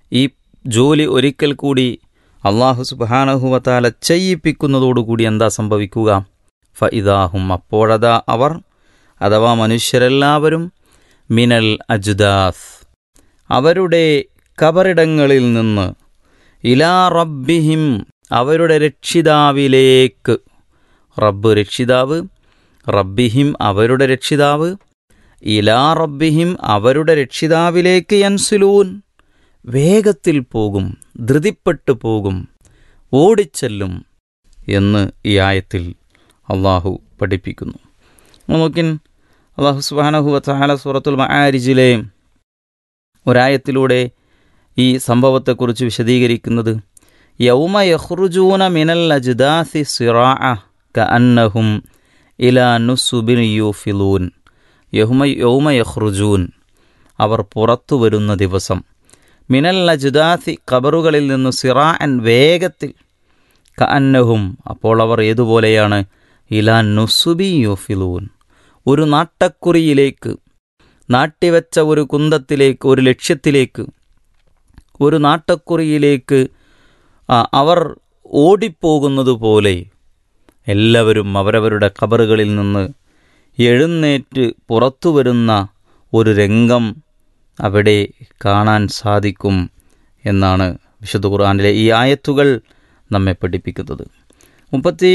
ഈ ജോലി ഒരിക്കൽ കൂടി അള്ളാഹു സുബാനഹുവത്താല ചെയ്യിപ്പിക്കുന്നതോടുകൂടി എന്താ സംഭവിക്കുക ഫ ഇതാഹും അപ്പോഴതാ അവർ അഥവാ മനുഷ്യരെല്ലാവരും മിനൽ അജുദാസ് അവരുടെ കബറിടങ്ങളിൽ നിന്ന് ഇലാ റബ്ബിഹിം അവരുടെ രക്ഷിതാവിലേക്ക് റബ്ബ് രക്ഷിതാവ് റബ്ബിഹിം അവരുടെ രക്ഷിതാവ് ഇലാ റബ്ബിഹിം അവരുടെ രക്ഷിതാവിലേക്ക് യൻസുലൂൻ വേഗത്തിൽ പോകും ധൃതിപ്പെട്ടു പോകും ഓടിച്ചെല്ലും എന്ന് ഈ ആയത്തിൽ അള്ളാഹു പഠിപ്പിക്കുന്നു നോക്കിൻ അള്ളാഹു സുബാനഹു വത്താല സൂറത്തുൽ മആരിജിലെ ഒരായത്തിലൂടെ ഈ സംഭവത്തെക്കുറിച്ച് വിശദീകരിക്കുന്നത് യൗമ യഹ്റുജൂന മിനൽ അജ്ദാസി സിറാ ക അന്നഹും ഇലാ നുസുബിൻ യൂഫിലൂൻ യഹുമ യൗമ യഹ്റുജൂൻ അവർ പുറത്തു വരുന്ന ദിവസം മിനൽ അജ്ദാസി ഖബറുകളിൽ നിന്ന് സിറാഅൻ വേഗത്തിൽ ക അന്നഹും അപ്പോൾ അവർ ഏതുപോലെയാണ് ഇലാ നുസുബി യൂഫിലൂൻ ഒരു നാട്ടക്കുറിയിലേക്ക് നാട്ടിവെച്ച ഒരു കുന്തത്തിലേക്ക് ഒരു ലക്ഷ്യത്തിലേക്ക് ഒരു നാട്ടക്കുറിയിലേക്ക് അവർ ഓടിപ്പോകുന്നത് പോലെ എല്ലാവരും അവരവരുടെ ഖബറുകളിൽ നിന്ന് എഴുന്നേറ്റ് പുറത്തു വരുന്ന ഒരു രംഗം അവിടെ കാണാൻ സാധിക്കും എന്നാണ് വിശുദ്ധ ഖുർആാനിലെ ഈ ആയത്തുകൾ നമ്മെ പഠിപ്പിക്കുന്നത് മുപ്പത്തി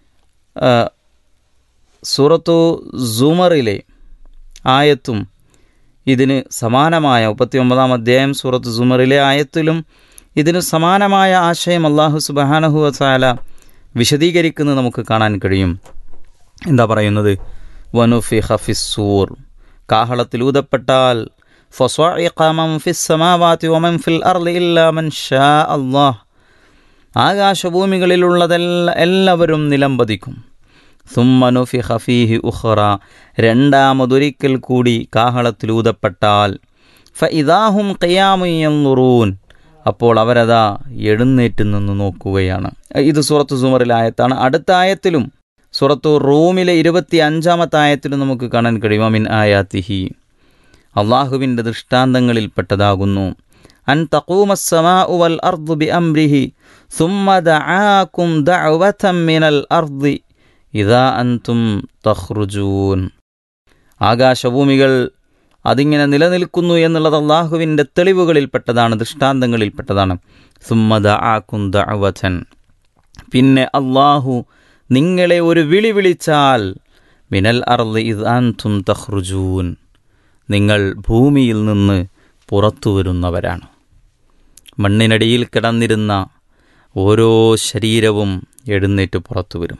സൂറത്തു സുമറിലെ ആയത്തും ഇതിന് സമാനമായ മുപ്പത്തി ഒമ്പതാം അധ്യായം സൂറത്ത് സുമറിലെ ആയത്തിലും ഇതിന് സമാനമായ ആശയം അള്ളാഹു സുബാനഹു വസാല വിശദീകരിക്കുന്നത് നമുക്ക് കാണാൻ കഴിയും എന്താ പറയുന്നത് വനുഫി ഹഫിസൂർ കാഹളത്തിൽ ഊതപ്പെട്ടാൽ ആകാശഭൂമികളിലുള്ളതെല്ല എല്ലാവരും നിലംപതിക്കും സുമ്മനുഫി ഹഫീഹി ഉഹ്റ രണ്ടാമതൊരിക്കൽ കൂടി കാഹളത്തിലൂതപ്പെട്ടാൽ ഫ ഇദാഹും കയ്യാമുയ്യൂൻ അപ്പോൾ അവരതാ എഴുന്നേറ്റ് നിന്ന് നോക്കുകയാണ് ഇത് സൂറത്ത് സുമറിലെ ആയത്താണ് അടുത്ത ആയത്തിലും സൂറത്തു റൂമിലെ ഇരുപത്തി അഞ്ചാമത്തെ ആയത്തിലും നമുക്ക് കാണാൻ കഴിയും അമിൻ ആയാത്തിഹി അള്ളാഹുവിൻ്റെ ദൃഷ്ടാന്തങ്ങളിൽപ്പെട്ടതാകുന്നു അൻ തഖൂമസ്സമാ വൽ അർദു ബി അംരിഹി സുമ്മ ദആകും ദഅവതം മിനൽ അർദി ഇതാ അൻതും തഖ്റുജൂൻ ആകാശഭൂമികൾ അതിങ്ങനെ നിലനിൽക്കുന്നു എന്നുള്ളത് അള്ളാഹുവിൻ്റെ തെളിവുകളിൽപ്പെട്ടതാണ് ദൃഷ്ടാന്തങ്ങളിൽപ്പെട്ടതാണ് സുമ്മദ ആക്കുന്ത അവചൻ പിന്നെ അള്ളാഹു നിങ്ങളെ ഒരു വിളി വിളിച്ചാൽ മിനൽ അർദ് ഇത് അൻതും തഹ്റുജൂൻ നിങ്ങൾ ഭൂമിയിൽ നിന്ന് പുറത്തു വരുന്നവരാണ് മണ്ണിനടിയിൽ കിടന്നിരുന്ന ഓരോ ശരീരവും എഴുന്നേറ്റ് പുറത്തു വരും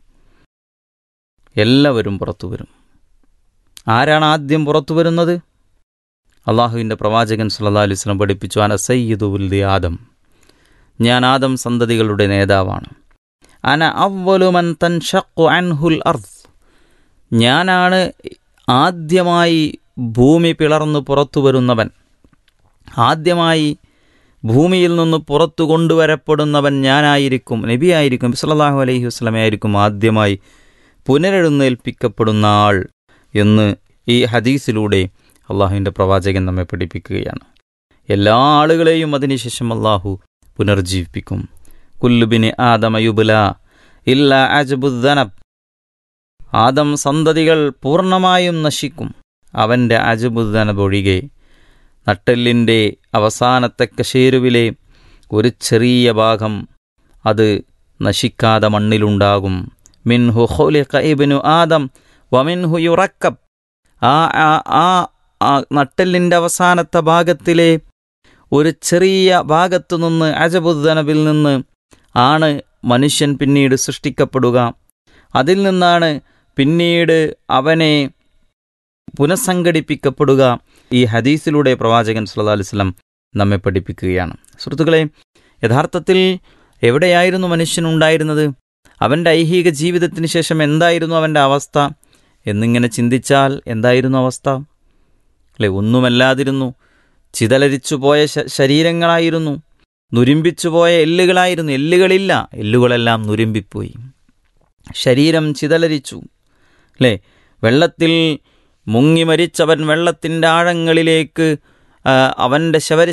എല്ലാവരും പുറത്തു വരും ആരാണ് ആദ്യം പുറത്തു വരുന്നത് അള്ളാഹുവിൻ്റെ പ്രവാചകൻ സല്ലാ അലുസ്ലം പഠിപ്പിച്ചു അന സയ്യിദുൽ ആദം ഞാൻ ആദം സന്തതികളുടെ നേതാവാണ് അന അവലുമൻ തൻ ഷക്കു അൻഹുൽ അർദ് ഞാനാണ് ആദ്യമായി ഭൂമി പിളർന്നു പുറത്തു വരുന്നവൻ ആദ്യമായി ഭൂമിയിൽ നിന്ന് പുറത്തു കൊണ്ടുവരപ്പെടുന്നവൻ ഞാനായിരിക്കും നബിയായിരിക്കും സല്ലാഹു അലൈഹി വസ്ലമയായിരിക്കും ആദ്യമായി പുനരെഴുന്നേൽപ്പിക്കപ്പെടുന്ന ആൾ എന്ന് ഈ ഹദീസിലൂടെ അള്ളാഹുവിൻ്റെ പ്രവാചകൻ നമ്മെ പഠിപ്പിക്കുകയാണ് എല്ലാ ആളുകളെയും അതിനുശേഷം അള്ളാഹു പുനർജീവിപ്പിക്കും കുല്ലുബിന് ആദമയുബുല ഇല്ല അജബുദ്ദനബ് ആദം സന്തതികൾ പൂർണ്ണമായും നശിക്കും അവൻ്റെ അജബുദ്ദനബ് ഒഴികെ നട്ടെല്ലിൻ്റെ അവസാനത്തെ കശേരുവിലെ ഒരു ചെറിയ ഭാഗം അത് നശിക്കാതെ മണ്ണിലുണ്ടാകും മിൻഹു ഹോലിഖ ഇബ്നു ആദം വമിൻഹു യുറക്കബ് ആ ആ ആ നട്ടെല്ലിൻ്റെ അവസാനത്തെ ഭാഗത്തിലെ ഒരു ചെറിയ ഭാഗത്തു നിന്ന് അജബുദ്ദനബിൽ നിന്ന് ആണ് മനുഷ്യൻ പിന്നീട് സൃഷ്ടിക്കപ്പെടുക അതിൽ നിന്നാണ് പിന്നീട് അവനെ പുനഃസംഘടിപ്പിക്കപ്പെടുക ഈ ഹദീസിലൂടെ പ്രവാചകൻ സല്ലാ അലിസ്ലം നമ്മെ പഠിപ്പിക്കുകയാണ് സുഹൃത്തുക്കളെ യഥാർത്ഥത്തിൽ എവിടെയായിരുന്നു മനുഷ്യൻ ഉണ്ടായിരുന്നത് അവൻ്റെ ഐഹിക ജീവിതത്തിന് ശേഷം എന്തായിരുന്നു അവൻ്റെ അവസ്ഥ എന്നിങ്ങനെ ചിന്തിച്ചാൽ എന്തായിരുന്നു അവസ്ഥ അല്ലെ ഒന്നുമല്ലാതിരുന്നു ചിതലരിച്ചു പോയ ശരീരങ്ങളായിരുന്നു നുരുമ്പിച്ചു പോയ എല്ലുകളായിരുന്നു എല്ലുകളില്ല എല്ലുകളെല്ലാം നുരുമ്പിപ്പോയി ശരീരം ചിതലരിച്ചു അല്ലേ വെള്ളത്തിൽ മുങ്ങി മരിച്ചവൻ വെള്ളത്തിൻ്റെ ആഴങ്ങളിലേക്ക് അവൻ്റെ ശവര